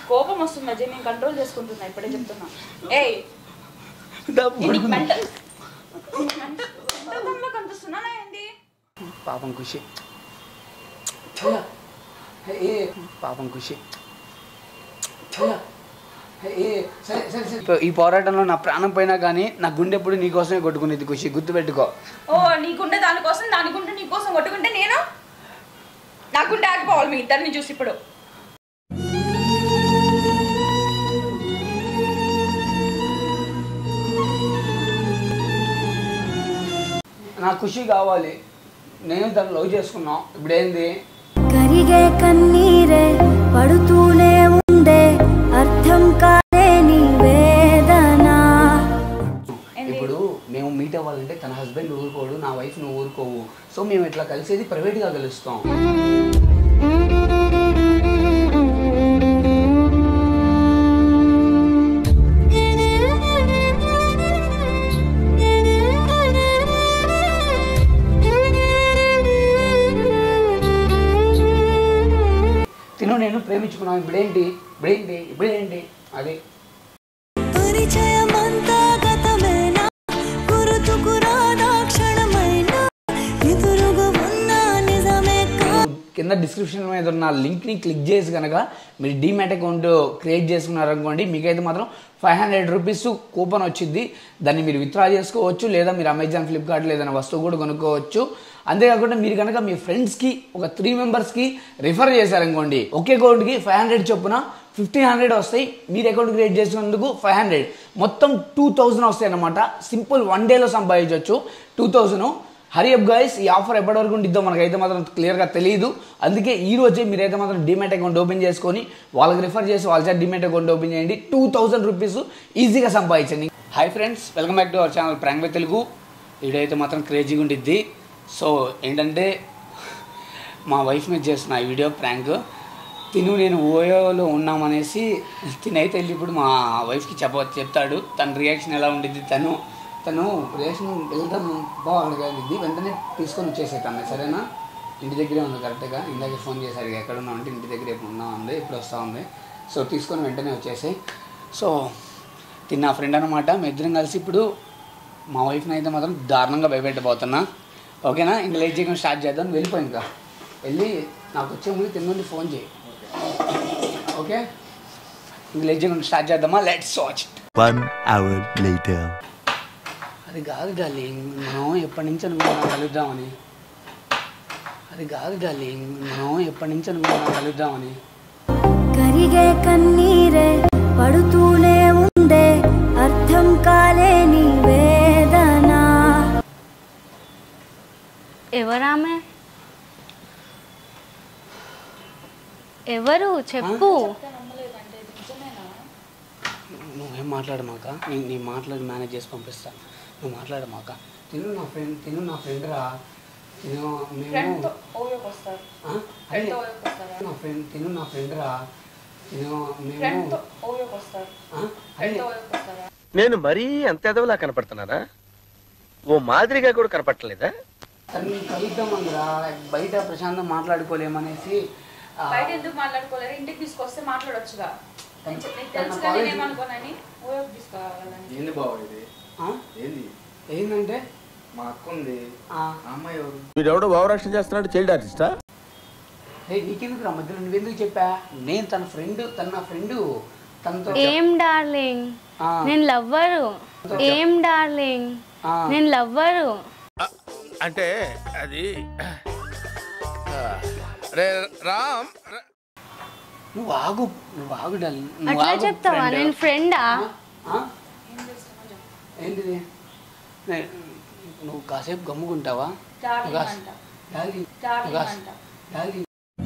కోపం వస్తుంది అజయ్ నేను కంట్రోల్ చేసుకుంటున్నా ఇప్పుడే చెప్తున్నా ఏయ్ నీకు మెంటల్ మెంటల్ కనిపిస్తున్నానా ఏంటి పాపం ఖుషి ఛయ, ఏ పాపం ఖుషి ఛయ, ఏ సరే సరే సరే ఇప్పుడు ఈ పోరాటంలో నా ప్రాణం పోయినా కానీ నా గుండె ఎప్పుడు నీకోసమే కొట్టుకునేది ఖుషి గుర్తుపెట్టుకో ఓ నీకుండే దానికోసం దానికుంటే నీకోసం కొట్టుకుంటే నేను నాకుంటే ఆగిపోవాలి మీ ఇద్దరిని చూసి ఇప్పుడు నా ఖుషి కావాలి నేను తను లవ్ చేసుకున్నాం ఇప్పుడు ఏంది కరిగే కన్నీరే పడుతూనే ఉందే అర్థం కాలే నీ వేదన ఏంది? ఇప్పుడు మేము మీట్ అవ్వాలంటే తన హస్బెండ్ ఊరుకోడు నా వైఫ్ నువ్వు ఊరుకోవు సో మేము ఇట్లా కలిసేది ప్రైవేట్గా కలుస్తాం తిను నేను ప్రేమించుకున్నాం ఇప్పుడేంటి ఇప్పుడేంటి ఇప్పుడేంటి అది పరిచయమంతా గతమేనా గుర్తుకు రాదా క్షణమైనా ఎదురుగా ఉన్న నిజమే కా కింద డిస్క్రిప్షన్ మీద ఉన్న లింక్ని క్లిక్ చేసి కనుక మీరు డీమ్యాట్ అకౌంట్ క్రియేట్ చేసుకున్నారనుకోండి మీకైతే మాత్రం ఫైవ్ హండ్రెడ్ రూపీస్ కూపన్ వచ్చింది దాన్ని మీరు విత్డ్రా చేసుకోవచ్చు లేదా మీరు అమెజాన్ ఫ్లిప్కార్ట్లో ఏదైనా వస్తువు కూడా కొనుక్కోవచ్చు అంతేకాకుండా మీరు కనుక మీ ఫ్రెండ్స్కి ఒక త్రీ మెంబర్స్కి రిఫర్ చేశారనుకోండి ఒకే అకౌంట్కి ఫైవ్ హండ్రెడ్ చొప్పున ఫిఫ్టీన్ హండ్రెడ్ వస్తాయి మీరు అకౌంట్ క్రియేట్ చేసినందుకు ఫైవ్ హండ్రెడ్ మొత్తం టూ థౌజండ్ వస్తాయి అన్నమాట సింపుల్ వన్ డేలో సంపాదించవచ్చు టూ థౌజండ్ హరియప్ గైస్ ఈ ఆఫర్ ఎప్పటి వరకు ఉండిద్దో మనకైతే మాత్రం క్లియర్గా తెలియదు అందుకే ఈ రోజే మీరైతే మాత్రం డిమెట్ అకౌంట్ ఓపెన్ చేసుకొని వాళ్ళకి రిఫర్ చేసి వాళ్ళ చేత డిమెట్ అకౌంట్ ఓపెన్ చేయండి టూ థౌసండ్ రూపీస్ ఈజీగా సంపాదించండి hi friends welcome back to our channel prank with Telugu video అయితే మాత్రం క్రేజీగా ఉండిద్ది సో ఏంటంటే మా వైఫ్ మీద చేస్తున్న ఈ వీడియో ప్రాంక్ తిను నేను ఓయోలో ఉన్నామనేసి తినైతే వెళ్ళి ఇప్పుడు మా వైఫ్కి చెప్ప చెప్తాడు తన రియాక్షన్ ఎలా ఉండిద్ది తను తను రియాక్షన్ వెళ్తాం బాగుండగలిగింది వెంటనే తీసుకొని వచ్చేసేటాను సరేనా ఇంటి దగ్గరే ఉంది కరెక్ట్గా ఇందాక ఫోన్ చేశారు ఇక ఎక్కడ ఉన్నావు అంటే ఇంటి దగ్గర ఇప్పుడు ఉన్నా ఉంది ఇప్పుడు వస్తూ ఉంది సో తీసుకొని వెంటనే వచ్చేసాయి సో తిన్న నా ఫ్రెండ్ అనమాట మీ ఇద్దరం కలిసి ఇప్పుడు మా వైఫ్ని అయితే మాత్రం దారుణంగా భయపెట్టబోతున్నా ఓకేనా ఇంకా లేట్ చేయకుండా స్టార్ట్ చేద్దాం వెళ్ళిపోయి ఇంకా వెళ్ళి నాకు వచ్చే ముందు తిన్నుండి ఫోన్ చేయి ఓకే ఇంక లేట్ చేయకుండా స్టార్ట్ చేద్దామా let's watch One hour later. అది కాదు డార్లింగ్ మనం ఎప్పటి నుంచి అనుకున్నాం కలుద్దామని అది కాదు డార్లింగ్ మనం ఎప్పటి నుంచి అనుకున్నాం కలుద్దామని కరిగే కన్నీరే పడుతూనే ఉందే అర్థం కాలే నీ వేదన ఎవరామె ఎవరు చెప్పు నువ్వేం మాట్లాడమాక నేను నీ మాట్లాడి మేనేజ్ చేసి పంపిస్తా నువ్వు మాట్లాడమాక తిను నా ఫ్రెండ్ తిను నా ఫ్రెండ్ రా తిను మేము ఫ్రెండ్ తో ఓయోకి వస్తారు ఆ? ఫ్రెండ్ అదే తో ఓయోకి వస్తారా నా ఫ్రెండ్ తిను నా ఫ్రెండ్ రా తిను ఫ్రెండ్ మేము తో ఓయోకి వస్తారు ఆ? ఫ్రెండ్ అదే తో ఓయోకి వస్తారా నేను మరీ అంత ఎదవలా కనపడుతున్నానా ఓ మాదిరిగా కూడా కనపడలేదా తను కలుద్దామందిరా బయట ప్రశాంతం మాట్లాడుకోలేమనేసి ఆ, బయట ఎందుకు మాట్లాడుకోలేరు ఇంటికి తీసుకొస్తే మాట్లాడొచ్చుగా తన- నీకు తన తెలుసు కదా కాలేజీ- నేనేమనుకోనని ఓయోకి తీసుకురావాలని ఏంది బావ ఇది ఆ? ఏంది ఏంటంటే మా అక్క ఉంది ఆ, ఆ అమ్మాయి ఎవరు వీడెవడో భావరక్షణ చేస్తున్నాడు చైల్డ్ ఆర్టిస్టా రే నీకెందుకు రా మధ్యలో నువ్వెందుకు చెప్పా నేను తన ఫ్రెండ్ తన నా ఫ్రెండ్ తనతో ఏం డార్లింగ్ ఆ. నేను లవ్వరు ఏం డార్లింగ్ ఆ. నేను లవ్వరు అంటే అది రే రామ్ నువ్వు ఆగు నువ్వు ఆగు డార్లింగ్. నువ్వు అట్లా ఆగు, చెప్తావా friend. నేను ఫ్రెండా ఆ? ఏంటిది నే- నువ్వు కాసేపు గమ్ముకుంటావా డార్లింగ్ కాస్- అంట డార్లింగ్, డార్లింగ్ కాస్- అంట డార్లింగ్.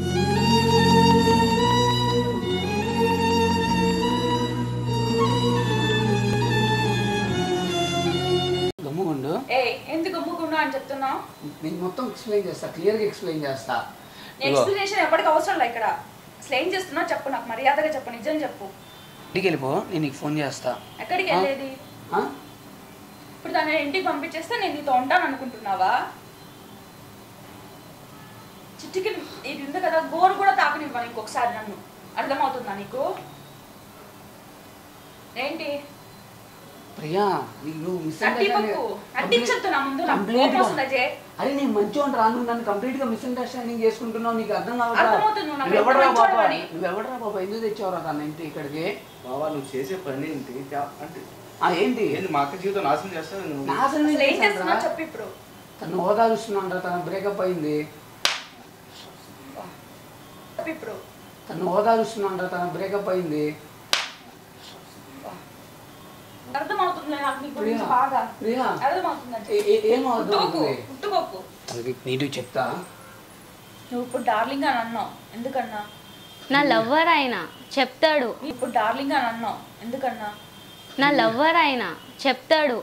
గమ్ముకుండు ఏ ఎందుకు అమ్ముకున్నా అని చెప్తున్నావు నేను మొత్తం ఎక్స్ప్లెయిన్ చేస్తా క్లియర్గా ఎక్స్ప్లెయిన్ చేస్తా ఇదిగో, ఎక్స్ప్లెనేషన్ ఎప్పటికి అవసరం లే ఇక్కడ అసలు ఏం చేస్తున్నా చెప్పు నాకు మర్యాదగా చెప్పు నిజం చెప్పు ఇంటికి వెళ్ళిపో నేను నీకు ఫోన్ చేస్తా ఎక్కడికి ఆ? వెళ్ళేది ఆ? ఇప్పుడు దాన్ని ఇంటికి పంపించేస్తే నేను నీతో ఉంటాను అనుకుంటున్నావా చిట్టికి ఇది ఉంది కదా గోరు కూడా తాకనివ్వను ఇంకొకసారి నన్ను అర్థమవుతుందా నీకు ఏంటి ప్రియా నీకు నువ్వు మిస్ అట్టి పప్పు అట్టించొద్దు నా ముందు నాకు కోపం వస్తుంది అజయ్ అరే నేను మంచిగా రా నువ్వు నన్ను కంప్లీట్ గా మిస్అండర్స్టాండింగ్ చేసుకుంటున్నావు నీకు అర్థం కావట్లా అర్థమవుతుంది, నువ్వు నాకు నువ్వెవడరా ఎప్పుడు బాబా మంచోడివని. నువ్వెవడరా బాబా ఎందుకు తెచ్చావురా తన ఇంటి ఇక్కడికి బాబా నువ్వు చేసే పని ఏంటి త్యా- అంటే ఆ ఏంటి ఏంది మా అక్క జీవితం నాశనం చేస్తావు నువ్వు నాశనం అసలు ఏం చేశానురా. చేస్తున్నా చెప్పు ఇప్పుడు తను ఓదారుస్తున్నాడు తన బ్రేకప్ అయింది చెప్పు ఇప్పుడు తను ఓదారుస్తున్నాడు తన బ్రేకప్ అయింది అర్థమవుతుంది నాకు నీ గురించి ప్రియా, బాగా ప్రియా. అర్థమవుతుంది అజయ్. ఏ- ఏ- ఏం ముట్టుకోకు అవుతుంది ముట్టుకోకు నీటు చెప్తా నువ్వు ఇప్పుడు డార్లింగ్ అని అన్నావు ఎందుకన్నా నా లవ్వర్ అయినా చెప్తాడు నువ్వు ఇప్పుడు డార్లింగ్ అని అన్నావు ఎందుకన్నా నా లవ్వర్ అయినా చెప్తాడు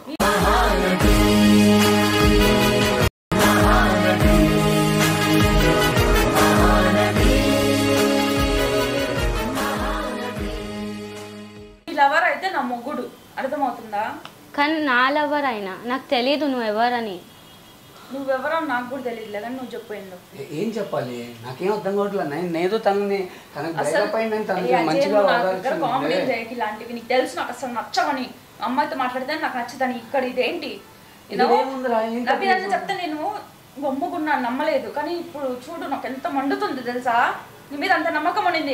ఈ లవర్ అయితే నా మొగుడు అర్థమవుతుందా కానీ నా లవ్వర్ అయినా నాకు తెలియదు నువ్వు ఎవరని నువ్వెవరో నాకు కూడా తెలియదు కానీ నువ్వు చెప్పిండు ఏ- ఏం చెప్పాలి నాకేం అర్థం కావట్లేదు నేను నేదో తనని తనకు అసలు బ్రేకప్ అయిందని ఏ తనకి అజయ్, మంచిగా నువ్వు నా దగ్గర కామెడీ ఓదార్చింది చేయకి ఇలాంటివి నీకు తెలుసు నాకు అసలు నచ్చవని అమ్మాయితో మాట్లాడితే నాకు నచ్చదని ఇక్కడ ఇదేంటి You know? ఇదేముందిరా, ఏం నాకు ఇదంతా తప్పు చెప్తే నేను బొమ్మకున్నాను నమ్మలేదు కానీ ఇప్పుడు చూడు నాకు ఎంత మండుతుంది తెలుసా నీ మీద అంత నమ్మకం ఉండింది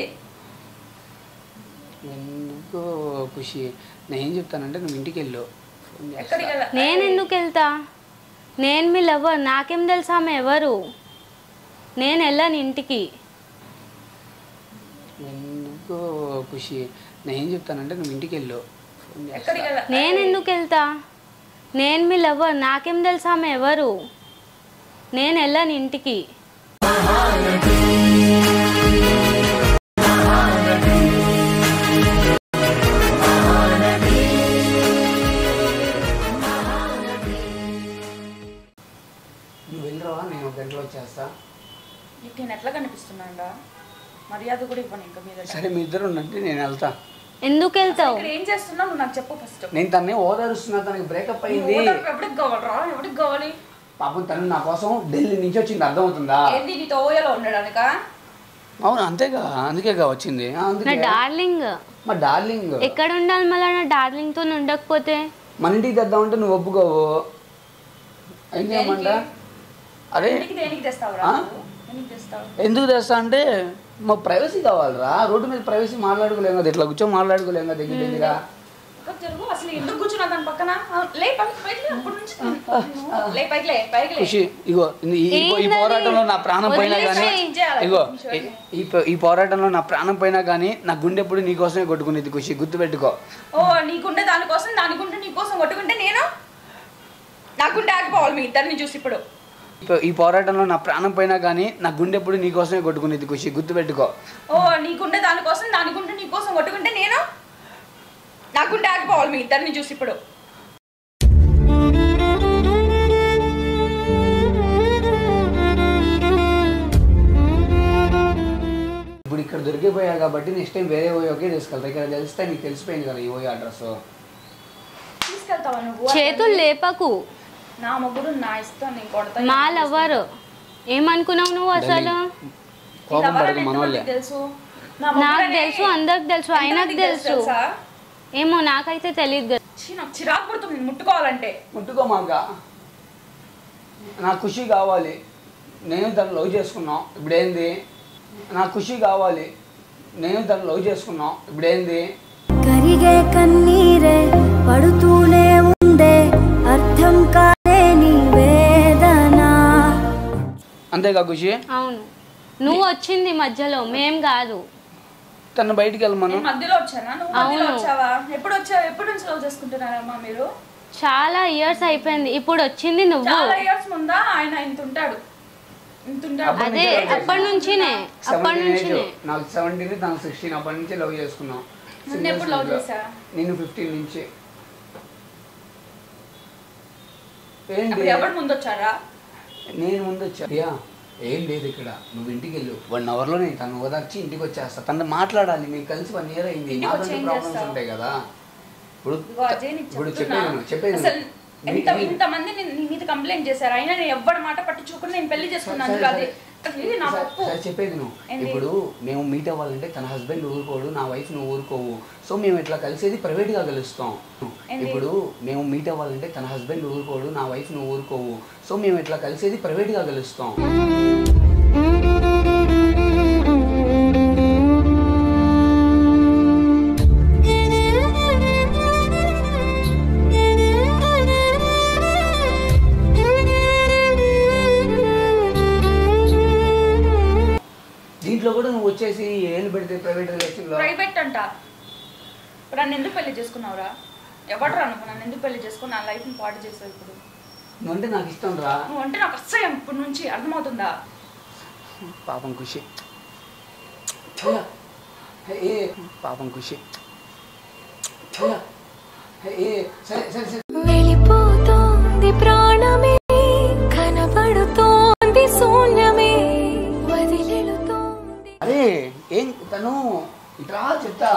ఎందుకో ఖుషి నేను ఏం చెప్తానంటే నువ్వు ఇంటికి వెళ్ళు ఫోన్ చేస్తా. ఎక్కడికి వెళ్ళ- నేను ఎందుకు వెళ్తా నేను మీ లవ్వర్ నాకేం తెలుసా ఆమె ఎవరు నేను వెళ్ళాను ఇంటికి ఎందుకో ఖుషి నేను ఏం చెప్తానంటే నువ్వు ఇంటికి వెళ్ళు ఫోన్ చేస్తా. ఎక్కడికి వెళ్ళ- నేను ఎందుకు వెళ్తా నేను మీ లవ్వర్ నాకేం తెలుసా ఆమె ఎవరు నేను వెళ్ళాను ఇంటికి నువ్వు వెళ్ళరావా నేను ఒక గంటలో వచ్చేస్తా నీకు నేను ఎట్లా కనిపిస్తున్నాడా మర్యాద కూడా ఇవ్వను ఇంకా మీద సరే మీ ఇద్దరు ఉండంటే నేను వెళ్తా ఎందుకు వెళ్తావు ఇక్కడ ఏం చేస్తున్నావు నువ్వు నాకు చెప్పు ఫస్ట్ నేను తన్ని ఓదారుస్తున్నా తనకి బ్రేకప్ అయింది ఎప్పటికి కావాలరా ఎవరికి కావాలి పాపం తను నా కోసం ఢిల్లీ నుంచి వచ్చింది అర్థమవుతుందా ఏంది నీ తోయలో ఉండడానికా అవును అంతేగా అందుకేగా వచ్చింది ఆ, నా అందుకే డార్లింగ్ మా డార్లింగ్ ఎక్కడ ఉండాలి మళ్ళీ నా డార్లింగ్తో ఉండకపోతే మన ఇంటికి తెద్దామంటే నువ్వు ఒప్పుకోవు ఏం చేయమంట అరే ఇంటికి దేనికి తెస్తావురా ఆ? నువ్వు? దేనికి తెస్తావు ఎందుకు తెస్తా అంటే మా ప్రైవసీ కావాలరా రోడ్డు మీద ప్రైవసీ మాట్లాడుకోలేం కదా ఇట్లా కూర్చొని మాట్లాడుకోలేం కదా దగ్గర దగ్గర ఇక్కడ జరుగు అసలు ఎందుకు కూర్చున్నా దాని పక్కన ఆ, లే పైకి పైకి లే, అప్పటి నుంచి నువ్వు లే పైకి లే పైకి లే ఖుషి ఇగో ఈ- ఈ- ఈ ఏందది? పోరాటంలో నా ప్రాణం పోయినా కానీ వదిలేసేయ్. ఇగో ఈ- ఈ పో- ఈ పోరాటంలో నా ప్రాణం పోయినా కానీ నా గుండె ఎప్పుడు నీకోసమే కొట్టుకునేది ఖుషి గుర్తుపెట్టుకో ఓ నీకుండే దానికోసం దానికుంటే నీకోసం కొట్టుకుంటే నేను నాకుంటే ఆగిపోవాలి మీ ఇద్దరిని చూసి ఇప్పుడు ఈ పో- ఈ పోరాటంలో నా ప్రాణం పోయినా కానీ నా గుండె ఎప్పుడు నీకోసమే కొట్టుకునేది ఖుషి గుర్తుపెట్టుకో ఓ నీకుండే దానికోసం దానికుంటే నీకోసం కొట్టుకుంటే నేను నాకుంటే ఆగిపోవాలి మీ ఇద్దరిని చూసి ఇప్పుడు ఇప్పుడు ఇక్కడ దొరికిపోయా కాబట్టి నెక్స్ట్ టైం వేరే ఓయోకే తీసుకెళ్తా ఇక్కడ తెలిస్తే నీకు తెలిసిపోయింది కదా ఈ ఓయో అడ్రస్ తీసుకెళ్తావా నువ్వు చేతులు లేపకు నా మొగుడు నా ఇష్టం నేను కొడతా మా లవ్వర్ ఏమనుకున్నావు నువ్వు అసలు కోపం పడదు మనోళ్ళే తెలుసు నా నాకు మొగుడనే తెలుసు అందరికి తెలుసు ఆయనకు ఎంతమందికి తెలుసు తెలుసా? ఏమో నాకైతే తెలియదు కదా ఛీ, నాకు చిరాకు పుడుతుంది ముట్టుకోవాలంటే ముట్టుకోమాక నా ఖుషి కావాలి నేను తను లవ్ చేసుకున్నాం ఇప్పుడు ఏంది నా ఖుషి కావాలి నేను తను లవ్ చేసుకున్నాం ఇప్పుడు ఏంది కరిగే కన్నీరే పడుతూనే ఉందే అర్థం కాలేని వేదన అంతేగా ఖుషి అవును నువ్వు వచ్చింది మధ్యలో మేం కాదు తను బయటికి వెళ్ళమను నేను మధ్యలో వచ్చానా నువ్వు మధ్యలో అవును. వచ్చావా ఎప్పుడు వచ్చావు ఎప్పుడు నుంచి లవ్ చేసుకుంటున్నారమ్మా మీరు చాలా ఇయర్స్ అయిపోయింది ఇప్పుడు వచ్చింది నువ్వు చాలా ఇయర్స్ ముందా ఆయన ఇంత ఉంటాడు ఇంత ఉంటాడు అదే అప్పటి నుంచినే అప్పటి సెవెంటీన్ ఏజ్ నుంచినే నాకు సెవెంటీన్ తను సిక్స్టీన్ అప్పటి నుంచి లవ్ చేసుకున్నాం నన్ను ఎప్పుడు లవ్ చేశా నేను ఫిఫ్టీన్ నుంచి ఏంటి అప్పుడు ఎవరు ముందు వచ్చారా నేను ముందు వచ్చా ప్రియా, ఏం లేదు ఇక్కడ నువ్వు ఇంటికి వెళ్ళు వన్ అవర్ లో నేను తను ఓదార్చి ఇంటికి వచ్చేస్తా తను మాట్లాడాలి మీకు కలిసి వన్ ఇయర్ అయింది ఇంటికి నాతో వచ్చి ఏం ప్రాబ్లమ్స్ చేస్తావు? ఉంటాయి కదా ఇప్పుడు ఇదిగో అజయ్ నీకు ఇప్పుడు చెప్తున్నా. చెప్పేది విను, చెప్పేది విను. అసలు ఎంత ఇంతమంది నీ నీ మీద కంప్లైంట్ చేశారు అయినా నేను ఎవ్వడి మాట పట్టించుకుని నేను పెళ్లి చేసుకున్నాను సరే, అది అది నా సరే, తప్పు సరే, చెప్పేది నువ్వు ఏంది? ఇప్పుడు మేము మీట్ అవ్వాలంటే తన హస్బెండ్ ఊరుకోడు నా వైఫ్ నువ్వు ఊరుకోవు సో మేము ఇట్లా కలిసేది ప్రైవేట్ గా కలుస్తాం ఏంది? ఇప్పుడు మేము మీట్ అవ్వాలంటే తన హస్బెండ్ ఊరుకోడు నా వైఫ్ నువ్వు ఊరుకోవు సో మేము ఇట్లా కలిసేది ప్రైవేట్ గా కలుస్తాం దీంట్లో కూడా నువ్వు వచ్చేసి ఏళ్ళు పెడితే ప్రైవేట్ రిలేషన్ లో ప్రైవేట్ అంట ఇప్పుడు నన్ను ఎందుకు పెళ్లి చేసుకున్నావురా ఎవడరా నువ్వు నన్ను ఎందుకు పెళ్లి చేసుకుని నా లైఫ్ని పాడు చేసావు ఇప్పుడు నువ్వు అంటే నాకు ఇష్టం రా నువ్వు అంటే నాకు అసహ్యం ఇప్పటి నుంచి అర్థమవుతుందా పాపం ఖుషి అయ్యా. ఏ పాపం ఖుషి అయ్యా. ఏ సరే సరే సరే వెళ్ళిపోతోంది ప్రాణమే కనబడుతోంది శూన్యమే వదిలెడుతోంది అరే ఏం తను ఇట్రా చెప్తా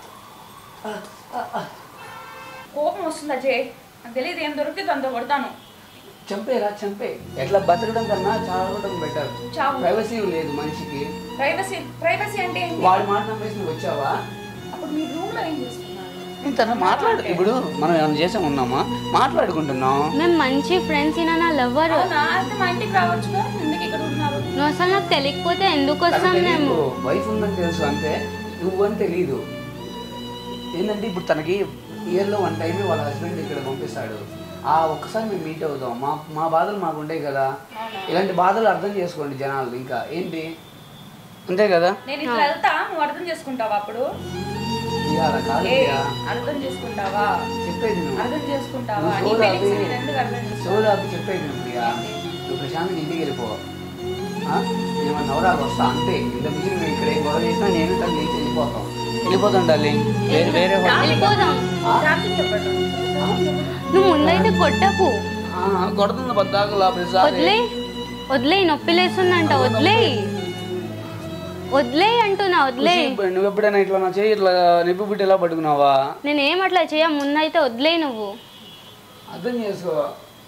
కోపం వస్తుందా జే నాకు తెలియదు ఏం దొరికితే దాంతో కొడతాను చంపేరా చంపే ఎట్లా బతకడం కన్నా చావడం బెటర్ చావు. ప్రైవసీ లేదు మనిషికి ప్రైవసీ ప్రైవసీ అంటే ఏంటి వాడి మాట నమ్మేసి నువ్వు వచ్చావా అప్పుడు మీ రూమ్ లో ఏం చేస్తున్నారు నేను తను మాట్లాడు ఇప్పుడు మనం ఏమైనా చేసాం ఉన్నామా మాట్లాడుకుంటున్నాం మేము మంచి ఫ్రెండ్స్ ఈయన నా లవ్వర్ అవునా అయితే మా ఇంటికి రావచ్చుగా ఎందుకు ఇక్కడ ఉన్నారు నువ్వు అసలు నాకు తెలియకపోతే ఎందుకు వస్తాం మేము వైఫ్ ఉందని తెలుసు అంతే నువ్వు అని తెలియదు ఏంటంటే ఇప్పుడు తనకి ఇయర్లో వన్ టైం వాళ్ళ హస్బెండ్ ఇక్కడ పంపిస్తాడు ఆ ఒక్కసారి మేము మీట్ అవుతాం మా మా బాధలు మాకు ఉంటాయి కదా ఇలాంటి బాధలు అర్థం చేసుకోండి జనాలు ఇంకా ఏంటి అంతే కదా నేను ఇట్లా వెళ్తా నువ్వు అర్థం చేసుకుంటావా అప్పుడు ఇక అలా కాదు ఏ ప్రియా. అర్థం చేసుకుంటావా చెప్పేది నువ్వు అర్థం చేసుకుంటావా నువ్వు నీ సోదా ఫీలింగ్స్ అవి- నేను ఎందుకు అర్థం చేసుకోవాలి? సోదా అవి చెప్పేది నువ్వు ప్రియా నువ్వు ప్రశాంతంగా ఇంటికి వెళ్ళిపో ఆ? నేను మన నవరాకు వస్తా అంతే ఇంత మించి మేము ఇక్కడ ఏం గొడవ చేసినా నేను తను లేచి వెళ్ళిపోతాం వెళ్ళిపోతాం డార్లింగ్ వేరే వేరే హోటల్ వెళ్ళిపోదాం శాంతికి చెప్పండి. నువ్వు ముందైతే కొట్టకు ఆ, కొడుతుంది బద్దాకులా ప్రతిసారి వదిలే వదిలే నొప్పి లేస్తుందంట వదిలే వదిలే అంటున్నా వదిలే ఖుషి, నువ్వు ఎప్పుడైనా ఇట్లా నా చేయి ఇట్లా నిప్పు బిడ్డ ఎలా పట్టుకున్నావా నేనేం అట్లా చేయ ముందైతే వదిలే నువ్వు అర్థం చేసుకో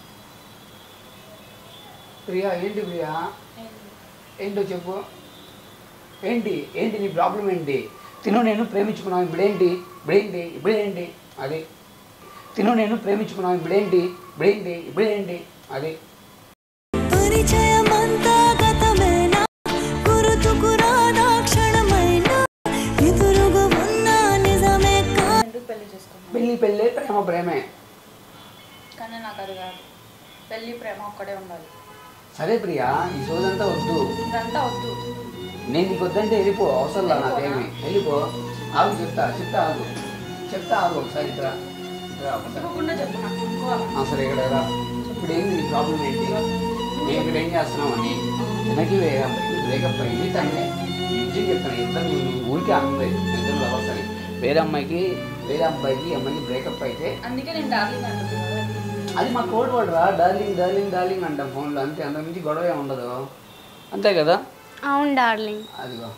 ప్రియా ఏంటి ప్రియా ఏంటో చెప్పు ఏంటి ఏంటి నీ ప్రాబ్లం ఏంటి తిను నేను ప్రేమించుకున్నాను ఇప్పుడేంటి ఇప్పుడేంటి ఇప్పుడేంటి అది తిను నేను ప్రేమించుకున్నాను ఇప్పుడేంటి ఇప్పుడేంటి ఇప్పుడేంటి అది పరిచయమంతా గతమేనా గుర్తుకు రాదా క్షణమైనా ఎదురుగా ఉన్న నిజమే కా ఎందుకు పెళ్లి చేసుకున్నావు పెళ్ళి పెళ్ళే ప్రేమ ప్రేమే కానీ నాకు అది కాదు పెళ్లి ప్రేమ ఒక్కడే ఉండాలి సరే ప్రియా ఈ సోదంతా వద్దు ఇదంతా వద్దు నేను నీకు వద్దంటే వెళ్ళిపో అవసరం లా నాకేమి వెళ్ళిపో ఆగు చెప్తా చెప్తా ఆగు చెప్తా ఆగు ఒకసారి ఇట్రా ఇట్రా ఒకసారి తప్పకుండా చెప్పు నాకు ఒప్పుకోవాలి. ఆ, సరే ఇక్కడ రా. ఇప్పుడు ఏంది నీ ప్రాబ్లం ఏంటి నేను ఇక్కడ ఏం చేస్తున్నామని వెనక్కి వేరే అమ్మాయి బ్రేకప్ అయింది తనే నిజం చెప్తాను ఇద్దరు నువ్వు ఊరికే అనలేదు ఇద్దరు లవర్స్ అని వేరే అమ్మాయికి వేరే అబ్బాయికి ఈ అమ్మాయికి బ్రేకప్ అయితే అందుకే నేను డార్లింగ్ అంటుంది కదా. అది మా కోడ్ వర్డ్ రా డార్లింగ్ డార్లింగ్ డార్లింగ్ అంటాం ఫోన్లో అంతే అంతకుమించి గొడవ ఏమి ఉండదు అంతే కదా అవును డార్లింగ్ అదిగో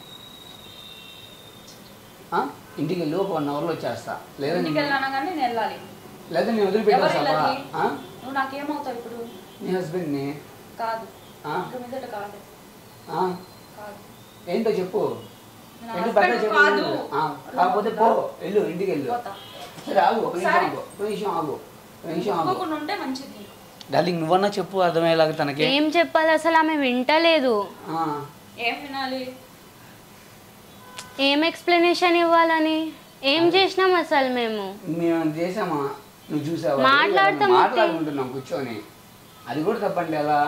ఆ? ఇంటికి వెళ్ళి ఒక వన్ అవర్లో వచ్చేస్తా లేదా ఇంటికి నేను వెళ్ళాను కానీ నేను వెళ్ళాలి లేదా నేను ఎవరు వదిలిపెట్టేస్తావా వెళ్ళాలి ఆ? నువ్వు నాకేమవుతావు ఇప్పుడు నీ హస్బెండ్ని కాదు ఆ? ఇక మీదట కాదు ఆ? కాదు ఏంటో చెప్పు నా ఏంటో husband పెద్ద చెప్పు కాదు. ఆ, కాకపోతే పో వెళ్ళు ఇంటికి వెళ్ళు పోతా. సరే ఆగు ఒక నిమిషం సరే. ఆగు ఒక నిమిషం ఆగు ఒక నిమిషం ఆగు ఒప్పుకోకుండా ఉంటే మంచిది నీకు. డార్లింగ్ నువ్వన్నా చెప్పు అర్థమయ్యేలాగా తనకి ఏం చెప్పాలి అసలు ఆమె వింటలేదు ఆ, ఏం వినాలి ఏం ఎక్స్ప్లెనేషన్ ఇవ్వాలని ఏం చేసినాం అసలు మేము మేము చేసామా నువ్వు చూసావా మాట్లాడతాం లేదు, ఏంటి? మాట్లాడుకుంటున్నాం కూర్చొని అది కూడా తప్పండి అలా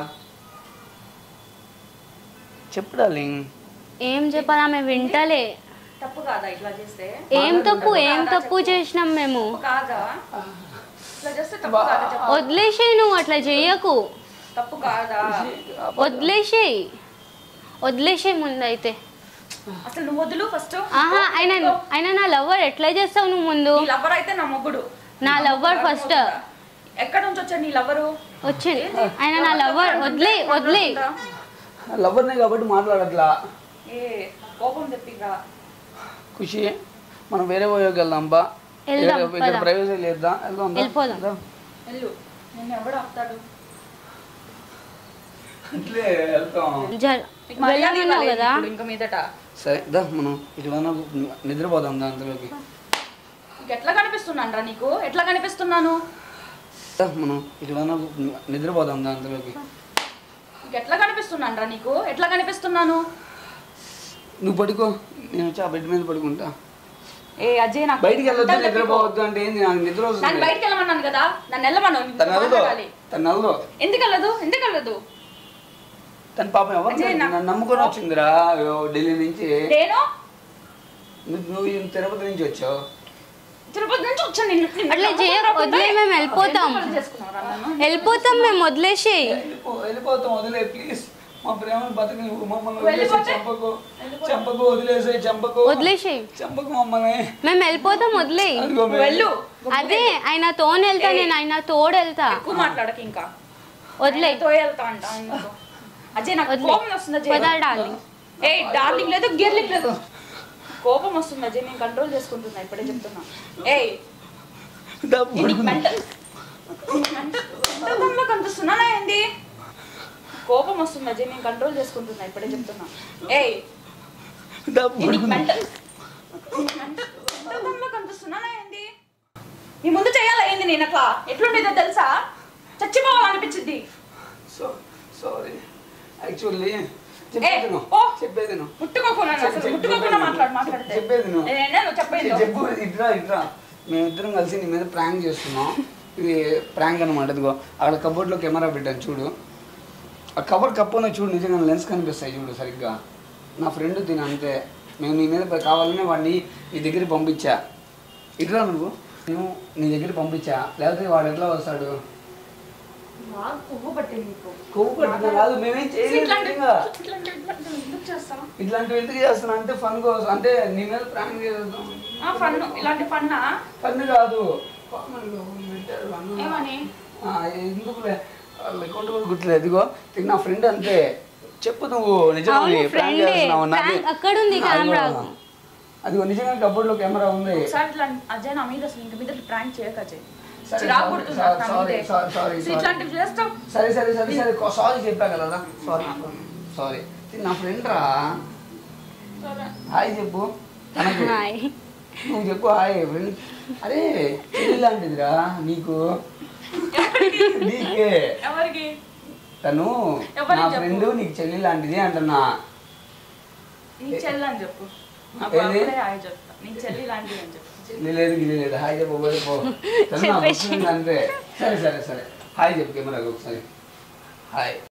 చెప్పు డార్లింగ్ ఏం చెప్పాలి ఆమె వింటలే తప్పు కాదా ఇట్లా చేస్తే ఏం తప్పు ఏం తప్పు చేసినాం మేము తప్పు కాదా ఇట్లా చేస్తే తప్పు కాదా చెప్పు వదిలేసేయి నువ్వు అట్లా చెయ్యకు తప్పు కాదా వదిలేసేయి వదిలేసేయి ముందైతే అసలు నువ్వు వదులు ఫస్ట్ ఆహా ఆయన ఆయన నా లవ్వర్ ఎట్లా చేస్తావు నువ్వు ముందు నీ లవర్ అయితే నా మొగుడు నా లవ్వర్ ఫస్ట్ ఎక్కడ నుంచి వచ్చాడు నీ లవరు వచ్చింది ఆయన నా లవ్వర్ వదిలే వదిలే లవర్నే కాబట్టి మాట్లాడట్లా ఏ కోపం తెప్పిగా ఖుషి మనం వేరే పోయోకి వెళ్దాం బా వెళ్దాం, ఇక్కడ- ఇక్కడ పద. ప్రైవసీ లేదా వెళ్దాం దా. వెళ్ళిపోదాం. దా. వెళ్ళు నేను ఎవడు ఆపుతాడు అట్లే వెళ్తాం జర నీకు మర్యాద వెళ్ళమన్నావు ఇవ్వాలి కదా ఇప్పుడు ఇంకా మీదట సరే దా మనం ఇక్కడ నిద్రపోదాం దాంట్లోకి నీకు ఎట్లా కనిపిస్తున్నాను రా నీకు ఎట్లా కనిపిస్తున్నాను దా మనం ఇక్కడ నిద్రపోదాం దాంట్లోకి నీకు ఎట్లా కనిపిస్తున్నాను రా నీకు ఎట్లా కనిపిస్తున్నాను నువ్వు పడుకో నేను వచ్చి ఆ బెడ్ మీద పడుకుంటా ఏ అజయ్ నాకు బయటికి వెళ్ళొద్దు గంటలు నిద్రపోవద్దు అంటే ఏంది నాకు నిద్ర నన్ను వస్తుంది బయటికి వెళ్ళమన్నాను కదా నన్ను వెళ్ళమను తను వెళ్ళదు మాట్లాడాలి. తను వెళ్ళదు ఎందుకు వెళ్ళదు ఎందుకు వెళ్ళదు తన పాపం ఎవరు అజయ్, నాకు- నన్ను నమ్ముకొని వచ్చిందిరా అయ్యో, ఢిల్లీ నుంచి నేను నువ్వు నువ్వు ఈ తిరుపతి నుంచి వచ్చావు తిరుపతి నుంచి వచ్చాను నిన్ను నిన్ను అట్లా చేయ వదిలే మేము వెళ్ళిపోతాం ఎందుకు పెళ్లి చేసుకున్నావురా నన్ను? వెళ్ళిపోతాం మేము వదిలేసేయి వెళ్ళిపో వెళ్ళిపోతాం వదిలే ప్లీజ్ మా ప్రేమను బతకని మమ్మల్ని వదిలేసి వెళ్ళిపోతే? చంపకు చంపకు వదిలేసే చంపకు వదిలేసేయి చంపకు మమ్మల్ని మేము వెళ్ళిపోతాం వదిలేయి అదిగో మేము- వెళ్ళు అదే ఆయన తోని వెళ్తా నేను ఆయన తోడు వెళ్తా ఎక్కువ మాట్లాడక ఇంకా వదిలే ఆయనతో వెళ్తా అంట ఆయనతో. అజయ్ నాకు వదిలే. కోపం వస్తుంది అజయ్ పదా డార్లింగ్ ఏ డార్లింగ్ లేదు గిర్లింగ్ లేదు కోపం వస్తుంది అజయ్ నేను కంట్రోల్ చేసుకుంటున్నా ఇప్పుడే చెప్తున్నా ఏయ్ దా, నీకు పడుకుందాం. మెంటల్ మెంటల్గా కనిపిస్తున్నానా ఏంది కోపం వస్తుంది అజయ్ నేను కంట్రోల్ చేసుకుంటున్నా ఇప్పుడే చెప్తున్నా ఏయ్ దా, నీకు పడుకుందాం. మెంటల్ మెంటల్గా కనిపిస్తున్నానా ఏంది నీ ముందు చేయాలా ఏంది నేను అట్లా ఎట్లుండేదో తెలుసా చచ్చిపోవాలనిపించింది సో- సారీ యాక్చువల్లీ చెప్పేది నువ్వు. ఓ. చెప్పేది నువ్వు. ముట్టుకోకుండా అసలు చెప్పు, ముట్టుకోకుండా చెప్పు. మాట్లాడు మాట్లాడితే చెప్పేది నువ్వు. నేనే నువ్వు చెప్పేది చెప్పు ఇట్రా ఇట్రా మేమిద్దరం కలిసి నీ మీద ప్రాంక్ చేస్తున్నాం ఇది ప్రాంక్ అనమాట ఇదిగో అక్కడ కబోర్డ్లో కెమెరా పెట్టాను చూడు ఆ కబోర్డ్ కప్పున చూడు నిజంగా లెన్స్ కనిపిస్తాయి చూడు సరిగ్గా నా ఫ్రెండ్ తిన అంతే మేము నీ మీద కావాలనే వాడిని నీ దగ్గరికి పంపించా ఇట్లా నువ్వు నేను నీ దగ్గరికి పంపించా లేకపోతే వాడు ఎట్లా వస్తాడు బాగా కొవ్వు పట్టింది నీకు కొవ్వు పట్టింది కాదు మేమేం చేయలేదు ఇట్లాంటి నిజంగా. ఇట్లాంటి ఇట్లాంటి ఎందుకు చేస్తావు ఇట్లాంటివి ఎందుకు చేస్తున్నా అంటే ఫన్ కోసం అంటే నీ మీద ప్రాంక్ చేద్దాం ఆ ఫన్ ఇలాంటి ఫన్నా ఫన్ కాదు కామెంట్లో పెట్టారు అన్న. ఏమని ఆ, ఎందుకులే వాళ్ళ అకౌంట్ కూడా గుర్తులేదు ఇదిగో ఇది నా ఫ్రెండ్ అంతే చెప్పు నువ్వు నిజంగా అవును, ప్రాంక్ friend ఏ. చేస్తున్నావు నాది. Prank అక్కడ ఉంది camera. అదిగో. అదిగో నిజంగా కబోర్డ్ లో కెమెరా ఉంది ఒకసారి ఇట్లా అజయ్ నా మీద అసలు ఇంక మీద ప్రాంక్ చేయక అజయ్ సరే, చిరాకు sorry, పుడుతుంది sorry, నాకు నా sorry, మీదే. sorry, sorry, అసలు sorry. ఇట్లాంటివి చేస్తావు సరే సరే సరే సరే సారీ చెప్పా కదా సారీ సారీ ఇది నా ఫ్రెండ్ రా హాయ్ చెప్పు తనకు హాయ్ నువ్వు చెప్పు హాయ్ ఫ్రెండ్ అరే చెల్లి లాంటిదిరా నీకు నీకే ఎవరికి తను ఎవరికి నా చెప్పు? ఫ్రెండ్ నీకు చెల్లి లాంటిది అంటున్నా నీ చెల్లి అని చెప్పు నాకు ఏది? అప్పుడే హాయ్ చెప్తా నీ చెల్లి లాంటిది అని చెప్పు చెల్లి లేదు గిల్లి లేదు హాయ్ చెప్పు పోయి పో తను నా చెప్పేసి. friend అంతే సరే సరే సరే హాయ్ చెప్పు కెమెరాకి ఒకసారి హాయ్